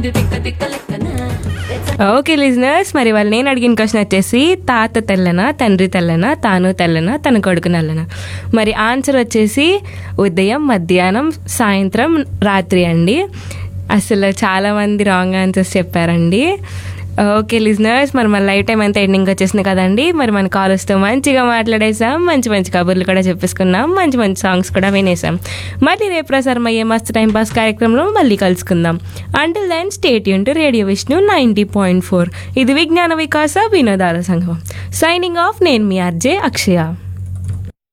ఉంది తిక్క తిక్క లెక్కన ఓకే లిజనర్స్ మరి వాళ్ళు నేను అడిగిన క్వశ్చన్ వచ్చేసి తాత తెల్లన తండ్రి తెల్లన తాను తెల్లన తన కొడుకు నల్లన మరి ఆన్సర్ వచ్చేసి ఉదయం మధ్యాహ్నం సాయంత్రం రాత్రి అండి అసలు చాలా మంది రాంగ్ ఆన్సర్స్ చెప్పారండి ఓకే లిజనర్స్ మరి మన లైఫ్ టైం అంతా ఎండింగ్ వచ్చేసింది కదండి మరి మన కాలర్స్తో మంచిగా మాట్లాడేసాం మంచి మంచి కబుర్లు కూడా చెప్పేసుకున్నాం మంచి మంచి సాంగ్స్ కూడా వినేసాం మళ్ళీ రేపు ప్రసారం అయ్యే మస్తు టైం పాస్ కార్యక్రమంలో మళ్ళీ కలుసుకుందాం అంటిల్ దెన్ స్టేట్ యూన్ to radio Vishnu ninety point four ఇది విజ్ఞాన వికాస వినోదాల సంఘం సైనింగ్ ఆఫ్ నేను మీ ఆర్జే అక్షయ